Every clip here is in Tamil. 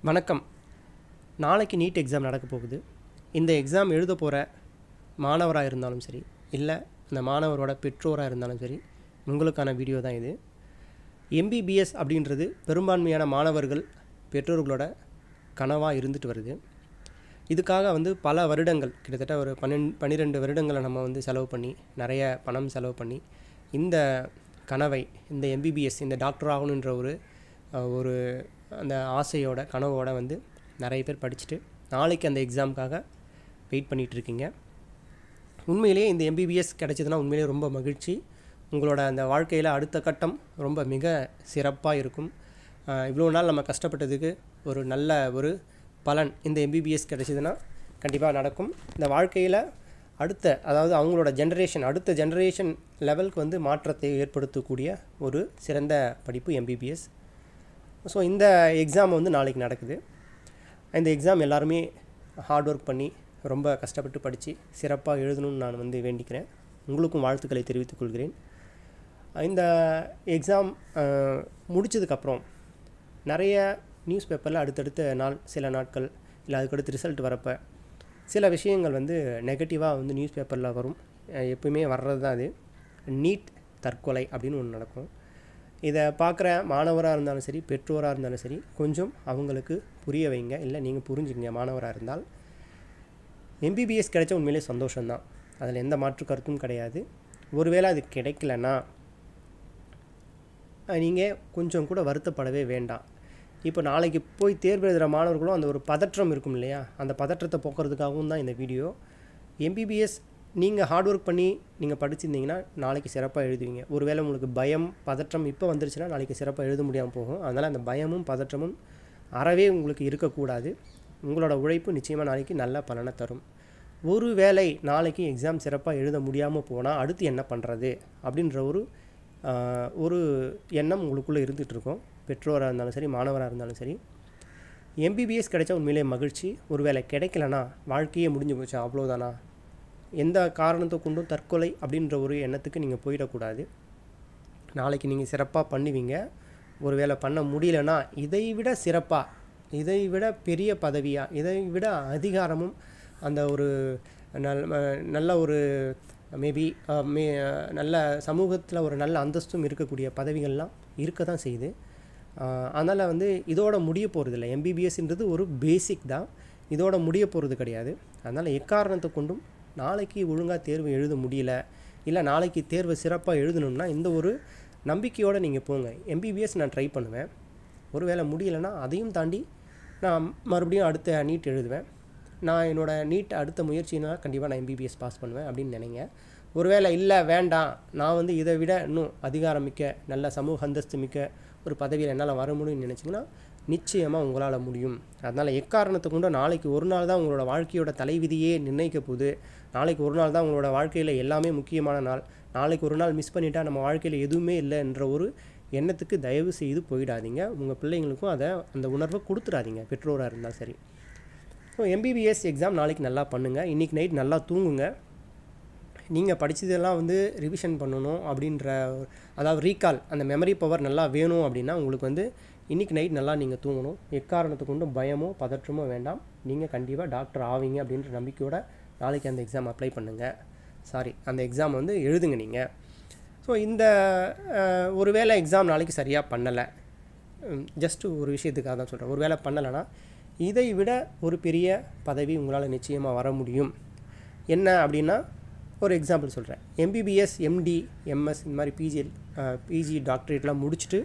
வணக்கம் நாளைக்கு நீட் எக்ஸாம் நடக்க போகுது இந்த எக்ஸாம் எழுத போகிற மாணவராக இருந்தாலும் சரி இல்லை அந்த மாணவரோட பெற்றோராக இருந்தாலும் சரி உங்களுக்கான வீடியோ தான் இது எம்பிபிஎஸ் அப்படின்றது பெரும்பான்மையான மாணவர்கள் பெற்றோர்களோட கனவாக இருந்துட்டு வருது இதுக்காக வந்து பல வருடங்கள் கிட்டத்தட்ட ஒரு பன்னெண்டு பன்னிரெண்டு வருடங்களை நம்ம வந்து செலவு பண்ணி நிறைய பணம் செலவு பண்ணி இந்த கனவை இந்த எம்பிபிஎஸ் இந்த டாக்டர் ஆகணுன்ற ஒரு அஹ், ஒரு அந்த ஆசையோட கனவோட வந்து நிறைய பேர் படிச்சுட்டு நாளைக்கு அந்த எக்ஸாமுக்காக வெயிட் பண்ணிகிட்டு இருக்கீங்க உண்மையிலேயே இந்த எம்பிபிஎஸ் கிடைச்சதுன்னா உண்மையிலேயே ரொம்ப மகிழ்ச்சி உங்களோட அந்த வாழ்க்கையில் அடுத்த கட்டம் ரொம்ப மிக சிறப்பாக இருக்கும் ஆஹ் இவ்வளோ நாள் நம்ம கஷ்டப்பட்டதுக்கு ஒரு நல்ல ஒரு பலன் இந்த எம்பிபிஎஸ் கிடைச்சதுன்னா கண்டிப்பாக நடக்கும் இந்த வாழ்க்கையில் அடுத்த அதாவது அவங்களோட ஜென்ரேஷன் அடுத்த ஜென்ரேஷன் லெவலுக்கு வந்து மாற்றத்தை ஏற்படுத்தக்கூடிய ஒரு சிறந்த படிப்பு எம்பிபிஎஸ் ஸோ இந்த எக்ஸாம் வந்து நாளைக்கு நடக்குது இந்த எக்ஸாம் எல்லாருமே ஹார்ட் ஒர்க் பண்ணி ரொம்ப கஷ்டப்பட்டு படித்து சிறப்பாக எழுதணும்னு நான் வந்து வேண்டிக்கிறேன் உங்களுக்கும் வாழ்த்துக்களை தெரிவித்துக் கொள்கிறேன் இந்த எக்ஸாம் முடித்ததுக்கப்புறம் நிறைய நியூஸ் பேப்பரில் அடுத்தடுத்த நாள் சில நாட்கள் இல்லை அதுக்கடுத்து ரிசல்ட் வரப்போ சில விஷயங்கள் வந்து நெகட்டிவாக வந்து நியூஸ் பேப்பரில் வரும் அஹ் எப்பவுமே வர்றது தான் அது நீட் தற்கொலை அப்படின்னு ஒன்று நடக்கும் இதை பார்க்குற மாணவராக இருந்தாலும் சரி பெற்றோராக இருந்தாலும் சரி கொஞ்சம் அவங்களுக்கு புரிய வைங்க இல்லை நீங்கள் புரிஞ்சுங்க மாணவராக இருந்தால் எம்பிபிஎஸ் கிடைச்ச உண்மையிலே சந்தோஷம்தான் அதில் எந்த மாற்று கருத்தும் கிடையாது ஒருவேளை அது கிடைக்கலன்னா நீங்கள் கொஞ்சம் கூட வருத்தப்படவே வேண்டாம் இப்போ நாளைக்கு போய் தேர்வு எழுதுகிற மாணவர்களும் அந்த ஒரு பதற்றம் இருக்கும் இல்லையா அந்த பதற்றத்தை போக்குறதுக்காகவும் தான் இந்த வீடியோ எம்பிபிஎஸ் நீங்கள் ஹார்ட் ஒர்க் பண்ணி நீங்கள் படிச்சிருந்தீங்கன்னா நாளைக்கு சிறப்பாக எழுதுவீங்க ஒருவேளை உங்களுக்கு பயம் பதற்றம் இப்போ வந்துருச்சுன்னா நாளைக்கு சிறப்பாக எழுத முடியாமல் போகும் அதனால் அந்த பயமும் பதற்றமும் அறவே உங்களுக்கு இருக்கக்கூடாது உங்களோட உழைப்பு நிச்சயமாக நாளைக்கு நல்ல பலனை தரும் ஒருவேளை நாளைக்கு எக்ஸாம் சிறப்பாக எழுத முடியாமல் போனால் அடுத்து என்ன பண்ணுறது அப்படின்ற ஒரு ஆஹ், ஒரு எண்ணம் உங்களுக்குள்ளே இருந்துகிட்டு இருக்கும் பெற்றோராக இருந்தாலும் சரி மாணவராக இருந்தாலும் சரி எம்பிபிஎஸ் கிடைச்சா உண்மையிலே மகிழ்ச்சி ஒருவேளை கிடைக்கலனா வாழ்க்கையே முடிஞ்சு போச்சு அவ்வளோதானா எந்த காரணத்தை கொண்டும் தற்கொலை அப்படின்ற ஒரு எண்ணத்துக்கு நீங்கள் போயிடக்கூடாது நாளைக்கு நீங்கள் சிறப்பாக பண்ணுவீங்க ஒருவேளை பண்ண முடியலனா இதை விட சிறப்பாக இதை விட பெரிய பதவியாக இதை விட அதிகாரமும் அந்த ஒரு நல் அஹ் நல்ல ஒரு மேபி மே நல்ல சமூகத்தில் ஒரு நல்ல அந்தஸ்தும் இருக்கக்கூடிய பதவிகள்லாம் இருக்க தான் செய்யுது அதனால் வந்து இதோட முடிய போகிறதில்ல எம்பிபிஎஸ்ன்றது ஒரு பேசிக் தான் இதோட முடிய போகிறது கிடையாது அதனால் எக்காரணத்தை கொண்டும் நாளைக்கு ஒழுங்காக தேர்வு எழுத முடியல இல்லை நாளைக்கு தேர்வு சிறப்பாக எழுதணும்னா இந்த ஒரு நம்பிக்கையோடு நீங்கள் போங்க எம்பிபிஎஸ் நான் ட்ரை பண்ணுவேன் ஒருவேளை முடியலன்னா அதையும் தாண்டி நான் மறுபடியும் அடுத்த நீட் எழுதுவேன் நான் என்னோடய நீட் அடுத்த முயற்சினா கண்டிப்பாக நான் எம்பிபிஎஸ் பாஸ் பண்ணுவேன் அப்படின்னு நினைங்க ஒருவேளை இல்லை வேண்டாம் நான் வந்து இதை விட இன்னும் அதிகாரமிக்க நல்ல சமூக அந்தஸ்து மிக்க ஒரு பதவியில் என்னால் வர முடியும்னு நினச்சிங்கன்னா நிச்சயமாக உங்களால் முடியும் அதனால் எக்காரணத்தை கொண்டு நாளைக்கு ஒரு நாள் தான் உங்களோட வாழ்க்கையோட தலைவிதியே நிர்ணயிக்க போகுது நாளைக்கு ஒரு நாள் தான் உங்களோட வாழ்க்கையில் எல்லாமே முக்கியமான நாள் நாளைக்கு ஒரு நாள் மிஸ் பண்ணிட்டா நம்ம வாழ்க்கையில் எதுவுமே இல்லைன்ற ஒரு எண்ணத்துக்கு தயவு செய்து போயிடாதீங்க உங்கள் பிள்ளைங்களுக்கும் அதை அந்த உணர்வை கொடுத்துடாதீங்க பெற்றோராக இருந்தால் சரி ஸோ எம்பிபிஎஸ் எக்ஸாம் நாளைக்கு நல்லா பண்ணுங்கள் இன்றைக்கி நைட் நல்லா தூங்குங்க நீங்கள் படித்ததெல்லாம் வந்து ரிவிஷன் பண்ணணும் அப்படின்ற ஒரு- அதாவது ரீகால் அந்த மெமரி பவர் நல்லா வேணும் அப்படின்னா உங்களுக்கு வந்து இன்றைக்கி நைட் நல்லா நீங்கள் தூங்கணும் எக்காரணத்தை கொண்டும் பயமோ பதற்றமோ வேண்டாம் நீங்கள் கண்டிப்பாக டாக்டர் ஆவீங்க அப்படின்ற நம்பிக்கையோட நாளைக்கு அந்த எக்ஸாம் அப்ளை பண்ணுங்கள் சாரி அந்த எக்ஸாம் வந்து எழுதுங்க நீங்கள் ஸோ இந்த அஹ், ஒருவேளை எக்ஸாம் நாளைக்கு சரியாக பண்ணலை ஜஸ்ட்டு ஒரு விஷயத்துக்காக தான் சொல்கிறேன் ஒருவேளை பண்ணலைன்னா இதை விட ஒரு பெரிய பதவி உங்களால் நிச்சயமாக வர முடியும் என்ன அப்படின்னா ஒரு எக்ஸாம்பிள் சொல்கிறேன் எம்பிபிஎஸ் எம்டி எம்எஸ் இந்த மாதிரி பிஜி பிஜி டாக்டரேட்லாம் முடிச்சுட்டு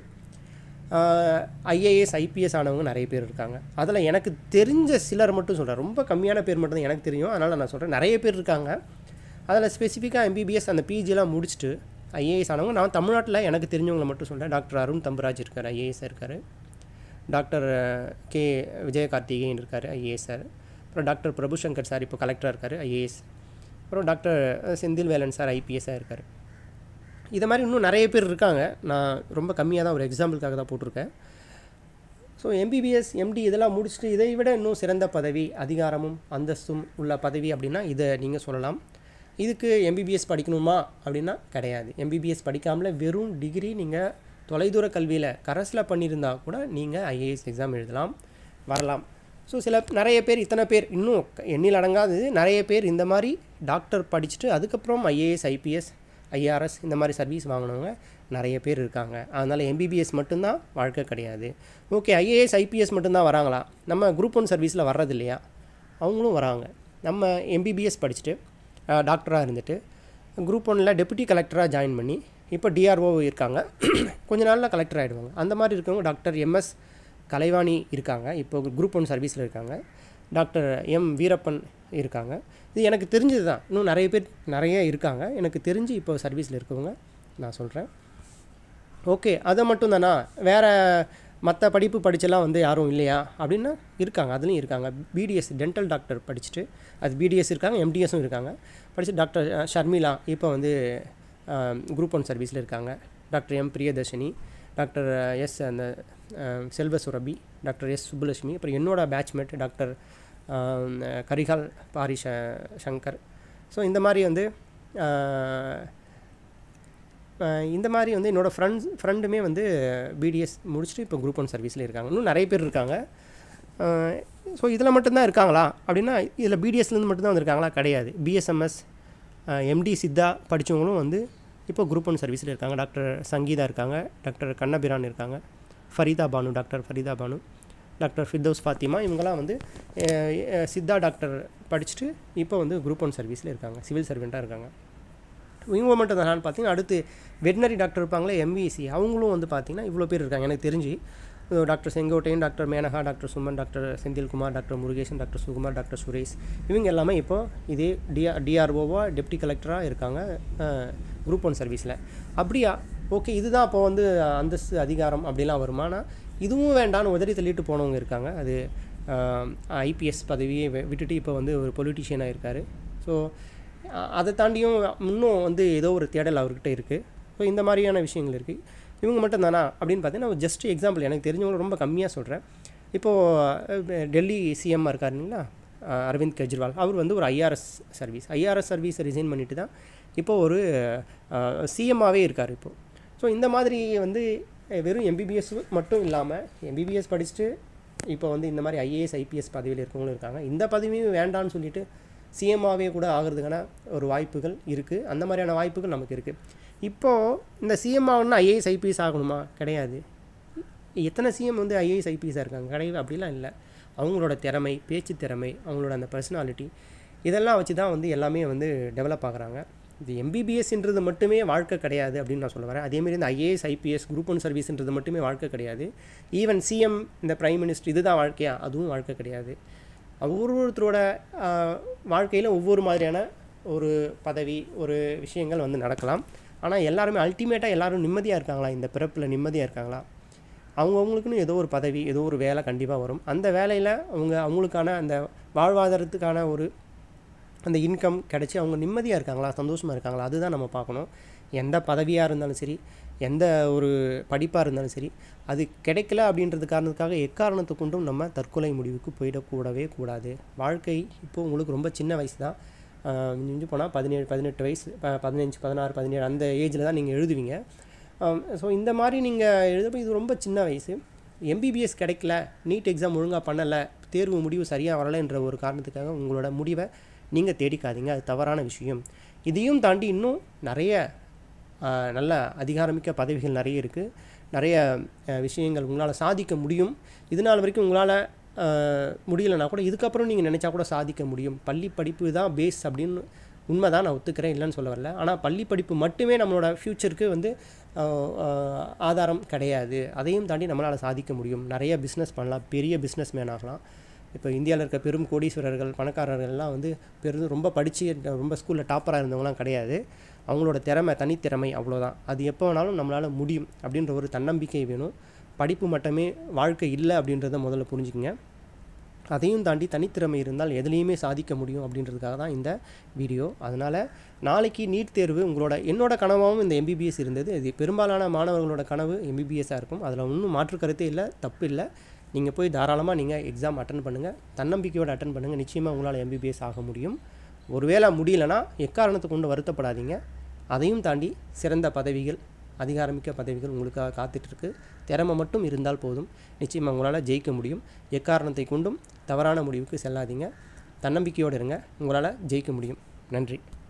ஐஏஎஸ் ஐபிஎஸ் ஆனவங்க நிறைய பேர் இருக்காங்க அதில் எனக்கு தெரிஞ்ச சிலர் மட்டும் சொல்கிறேன் ரொம்ப கம்மியான பேர் மட்டும் தான் எனக்கு தெரியும் அதனால் நான் சொல்கிறேன் நிறைய பேர் இருக்காங்க அதில் ஸ்பெசிஃபிக்காக எம்பிபிஎஸ் அந்த பிஜிலாம் முடிச்சுட்டு ஐஏஎஸ் ஆனவங்க நான் தமிழ்நாட்டில் எனக்கு தெரிஞ்சவங்களை மட்டும் சொல்கிறேன் டாக்டர் அருண் தம்பராஜ் இருக்கார் ஐஏஎஸ் இருக்கார் டாக்டர் கே விஜயகார்த்திகேயன் இருக்கார் ஐஏஎஸ் சார் அப்புறம் டாக்டர் பிரபுசங்கர் சார் இப்போ கலெக்டராக இருக்கார் ஐஏஎஸ் அப்புறம் டாக்டர் செந்தில் வேலன் சார் ஐபிஎஸ்ஸாக இருக்கார் இதை மாதிரி இன்னும் நிறைய பேர் இருக்காங்க நான் ரொம்ப கம்மியாக தான் ஒரு எக்ஸாம்பிளுக்காக தான் போட்டிருக்கேன் ஸோ எம்பிபிஎஸ் எம்டி இதெல்லாம் முடிச்சுட்டு இதை விட இன்னும் சிறந்த பதவி அதிகாரமும் அந்தஸ்தும் உள்ள பதவி அப்படின்னா இதை நீங்கள் சொல்லலாம் இதுக்கு எம்பிபிஎஸ் படிக்கணுமா அப்படின்னா கிடையாது எம்பிபிஎஸ் படிக்காமலே வெறும் டிகிரி நீங்கள் தொலைதூர கல்வியில் கரஸில் பண்ணியிருந்தா கூட நீங்கள் ஐஏஎஸ் எக்ஸாம் எழுதலாம் வரலாம் ஸோ சில நிறைய பேர் இத்தனை பேர் இன்னும் க- எண்ணில் அடங்காது நிறைய பேர் இந்த மாதிரி டாக்டர் படிச்சுட்டு அதுக்கப்புறம் ஐஏஎஸ் ஐபிஎஸ் ஐஆர்எஸ் இந்த மாதிரி சர்வீஸ் வாங்கினவங்க நிறைய பேர் இருக்காங்க அதனால் எம்பிபிஎஸ் மட்டும்தான் வாழ்க்கை கிடையாது ஓகே ஐஏஎஸ் ஐபிஎஸ் மட்டும்தான் வராங்களா நம்ம குரூப் ஒன் சர்வீஸில் வர்றது இல்லையா அவங்களும் வராங்க நம்ம எம்பிபிஎஸ் படிச்சுட்டு டாக்டராக இருந்துட்டு குரூப் ஒன்னில் டெபுட்டி கலெக்டராக ஜாயின் பண்ணி இப்போ டிஆர்ஓ இருக்காங்க கொஞ்ச நாளில் கலெக்டர் ஆகிடுவாங்க அந்த மாதிரி இருக்கவங்க டாக்டர் எம்எஸ் கலைவாணி இருக்காங்க இப்போ குரூப் ஒன் சர்வீஸில் இருக்காங்க டாக்டர் எம் வீரப்பன் இருக்காங்க இது எனக்கு தெரிஞ்சது தான் இன்னும் நிறைய பேர் நிறைய இருக்காங்க எனக்கு தெரிஞ்சு இப்போ சர்வீஸில் இருக்கவங்க நான் சொல்கிறேன் ஓகே அதை மட்டும் தானா வேறு மற்ற படிப்பு படிச்செல்லாம் வந்து யாரும் இல்லையா அப்படின்னா இருக்காங்க அதுலேயும் இருக்காங்க பிடிஎஸ் டென்டல் டாக்டர் படிச்சுட்டு அது பிடிஎஸ் இருக்காங்க எம்டிஎஸும் இருக்காங்க படிச்சு டாக்டர் அஹ், ஷர்மிளா இப்போ வந்து குரூப் ஒன் சர்வீஸில் இருக்காங்க doctor M Priyadharshini doctor S அந்த அஹ், செல்வ சுரபி டாக்டர் எஸ் சுப்புலட்சுமி அப்புறம் என்னோட பேட்ச்மேட் டாக்டர் அஹ், கரிகால் பாரி ச சங்கர் ஸோ இந்த மாதிரி வந்து அஹ், அஹ் இந்த மாதிரி வந்து என்னோடய ஃப்ரெண்ட்ஸ் ஃப்ரெண்டுமே வந்து பிடிஎஸ் முடிச்சுட்டு இப்போ குரூப் ஒன் சர்வீஸில் இருக்காங்க இன்னும் நிறைய பேர் இருக்காங்க ஸோ இதில் மட்டும்தான் இருக்காங்களா அப்படின்னா இதில் பிடிஎஸ்லேருந்து மட்டும்தான் வந்திருக்காங்களா கிடையாது பிஎஸ்எம்எஸ் எம்டி சித்தா படித்தவங்களும் வந்து இப்போ குரூப் ஒன் சர்வீஸில் இருக்காங்க டாக்டர் சங்கீதா இருக்காங்க டாக்டர் கண்ணபிரான் இருக்காங்க ஃபரீதா பானு டாக்டர் ஃபரீதா பானு டாக்டர் ஃபிர்தௌஸ் ஃபாத்திமா இவங்கெல்லாம் வந்து அஹ், அஹ், சித்தா டாக்டர் படிச்சுட்டு இப்போ வந்து குரூப் ஒன் சர்வீஸில் இருக்காங்க சிவில் சர்வெண்ட்டாக இருக்காங்க இவங்க மட்டும் தான் பார்த்தீங்கன்னா அடுத்து வெட்டினரி டாக்டர் இருப்பாங்களே எம்விசி அவங்களும் வந்து பார்த்தீங்கன்னா இவ்வளோ பேர் இருக்காங்க எனக்கு தெரிஞ்சு இதோ doctor Sengottaiyan doctor Menaka doctor Suman doctor Senthilkumar doctor Murugesan doctor Sukumar doctor Suresh இவங்க எல்லாமே இப்போ இதே டிஆர் டிஆர்ஓவா டெப்டி கலெக்டராக இருக்காங்க குரூப் ஒன் சர்வீஸில் அப்படியா ஓகே இதுதான் அப்போ வந்து அந்தஸ்து அதிகாரம் அப்படிலாம் வருமானா இதுவும் வேண்டான்னு உதறி தள்ளிட்டு போனவங்க இருக்காங்க அது ஐபிஎஸ் பதவியை வி- விட்டுட்டு இப்போ வந்து ஒரு பொலிட்டிஷியனாக இருக்கார் ஸோ அதை தாண்டியும் இன்னும் வந்து ஏதோ ஒரு தேடல் அவர்கிட்ட இருக்குது ஸோ இந்த மாதிரியான விஷயங்கள் இருக்குது இவங்க மட்டும் தானா அப்படின்னு பார்த்தீங்கன்னா ஜஸ்ட் எக்ஸாம்பிள் எனக்கு தெரிஞ்சவங்க ரொம்ப கம்மியாக சொல்கிறேன் இப்போது டெல்லி சிஎம் இருக்காரு இல்லைங்களா அஹ் அரவிந்த் கெஜ்ரிவால் அவர் வந்து ஒரு ஐஆர்எஸ் சர்வீஸ் ஐஆர்எஸ் சர்வீஸை ரிசைன் பண்ணிட்டு தான் இப்போ ஒரு சிஎம்மாகவே இருக்கார் இப்போது ஸோ இந்த மாதிரி வந்து அஹ், வெறும் எம்பிபிஎஸ் மட்டும் இல்லாமல் எம்பிபிஎஸ் படிச்சுட்டு இப்போ வந்து இந்த மாதிரி ஐஏஎஸ் ஐபிஎஸ் பதவியில் இருக்கவங்களும் இருக்காங்க இந்த பதவியும் வேண்டான்னு சொல்லிட்டு சிஎம்மாவே கூட ஆகிறதுக்கான ஒரு வாய்ப்புகள் இருக்குது அந்த மாதிரியான வாய்ப்புகள் நமக்கு இருக்குது இப்போது இந்த சிஎம் ஆகணும்னா ஐஏஎஸ் ஐபிஎஸ் ஆகணுமா கிடையாது எத்தனை சிஎம் வந்து ஐஏஎஸ் ஐபிஎஸ்ஸாக இருக்காங்க கிடையாது அப்படிலாம் இல்லை அவங்களோட திறமை பேச்சு திறமை அவங்களோட அந்த பர்சனாலிட்டி இதெல்லாம் வச்சு தான் வந்து எல்லாமே வந்து டெவலப் ஆகுறாங்க இது எம்பிபிஎஸ்ன்றது மட்டுமே வாழ்க்கை கிடையாது அப்படின்னு நான் சொல்ல வரேன் அதேமாரி இந்த ஐஏஎஸ் ஐபிஎஸ் குரூப் ஒன் சர்வீஸ்ன்றது மட்டுமே வாழ்க்கை கிடையாது ஈவன் சிஎம் இந்த பிரைம் மினிஸ்டர் இதுதான் வாழ்க்கையா அதுவும் வாழ்க்கை கிடையாது ஒவ்வொருத்தரோட வாழ்க்கையில் ஒவ்வொரு மாதிரியான ஒரு பதவி ஒரு விஷயங்கள் வந்து நடக்கலாம் ஆனால் எல்லாருமே அல்டிமேட்டாக எல்லாரும் நிம்மதியாக இருக்காங்களா இந்த பிறப்பில் நிம்மதியாக இருக்காங்களா அவங்கவுங்களுக்குன்னு ஏதோ ஒரு பதவி ஏதோ ஒரு வேலை கண்டிப்பாக வரும் அந்த வேலையில் அவங்க அவங்களுக்கான அந்த வாழ்வாதாரத்துக்கான ஒரு அந்த இன்கம் கிடச்சி அவங்க நிம்மதியாக இருக்காங்களா சந்தோஷமாக இருக்காங்களா அதுதான் நம்ம பார்க்கணும் எந்த பதவியாக இருந்தாலும் சரி எந்த ஒரு படிப்பாக இருந்தாலும் சரி அது கிடைக்கல அப்படின்றது காரணத்துக்காக எக்காரணத்தை கொண்டும் நம்ம தற்கொலை முடிவுக்கு போயிடக்கூடவே கூடாது வாழ்க்கை இப்போது உங்களுக்கு ரொம்ப சின்ன வயசு தான் மிஞ்சி போனால் பதினேழு பதினெட்டு வயசு ப- பதினஞ்சு பதினாறு பதினேழு அந்த ஏஜில் தான் நீங்கள் எழுதுவீங்க ஸோ இந்த மாதிரி நீங்கள் எழுதப்போ இது ரொம்ப சின்ன வயசு எம்பிபிஎஸ் கிடைக்கல நீட் எக்ஸாம் ஒழுங்காக பண்ணலை தேர்வு முடிவு சரியாக வரலைன்ற ஒரு காரணத்துக்காக உங்களோட முடிவை நீங்கள் தேடிக்காதீங்க அது தவறான விஷயம் இதையும் தாண்டி இன்னும் நிறைய ஆஹ், நல்ல அதிகாரமிக்க பதவிகள் நிறைய இருக்குது நிறைய ஆஹ், விஷயங்கள் உங்களால் சாதிக்க முடியும் இது நாள் வரைக்கும் உங்களால் முடியலைன்னா கூட இதுக்கப்புறம் நீங்கள் நினச்சா கூட சாதிக்க முடியும் பள்ளி படிப்பு தான் பேஸ் அப்படின்னு உண்மை தான் நான் ஒத்துக்கிறேன் இல்லைன்னு சொல்ல வரல ஆனால் பள்ளி படிப்பு மட்டுமே நம்மளோட ஃப்யூச்சருக்கு வந்து ஆஹ், ஆஹ், ஆதாரம் கிடையாது அதையும் தாண்டி நம்மளால் சாதிக்க முடியும் நிறைய பிஸ்னஸ் பண்ணலாம் பெரிய பிஸ்னஸ் மேன் ஆகலாம் இப்போ இந்தியாவில் இருக்க பெரும் கோடீஸ்வரர்கள் பணக்காரர்கள்லாம் வந்து பெரும் ரொம்ப படித்து ரொம்ப ஸ்கூலில் டாப்பராக இருந்தவங்களாம் கிடையாது அவங்களோட திறமை தனித்திறமை அவ்வளோதான் அது எப்போ வேணாலும் நம்மளால் முடியும் அப்படின்ற ஒரு தன்னம்பிக்கை வேணும் படிப்பு மட்டுமே வாழ்க்கை இல்லை அப்படின்றத முதல்ல புரிஞ்சுக்கங்க அதையும் தாண்டி தனித்திறமை இருந்தால் எதுலேயுமே சாதிக்க முடியும் அப்படின்றதுக்காக தான் இந்த வீடியோ அதனால் நாளைக்கு நீட் தேர்வு உங்களோட என்னோட கனவாகவும் இந்த எம்பிபிஎஸ் இருந்தது இது பெரும்பாலான மாணவர்களோட கனவு எம்பிபிஎஸ்ஸாக இருக்கும் அதில் ஒன்றும் மாற்று கருத்தே இல்லை தப்பு இல்லை நீங்கள் போய் தாராளமாக நீங்கள் எக்ஸாம் அட்டன் பண்ணுங்கள் தன்னம்பிக்கையோடு அட்டன் பண்ணுங்கள் நிச்சயமாக உங்களால் எம்பிபிஎஸ் ஆக முடியும் ஒருவேளை முடியலனா எக்காரணத்தை கொண்டு வருத்தப்படாதீங்க அதையும் தாண்டி சிறந்த பதவிகள் அதிகாரமிக்க பதவிகள் உங்களுக்காக காத்துட்ருக்கு திறமை மட்டும் இருந்தால் போதும் நிச்சயமாக உங்களால் ஜெயிக்க முடியும் எக்காரணத்தை கொண்டும் தவறான முடிவுக்கு செல்லாதீங்க தன்னம்பிக்கையோடு இருங்க உங்களால் ஜெயிக்க முடியும் நன்றி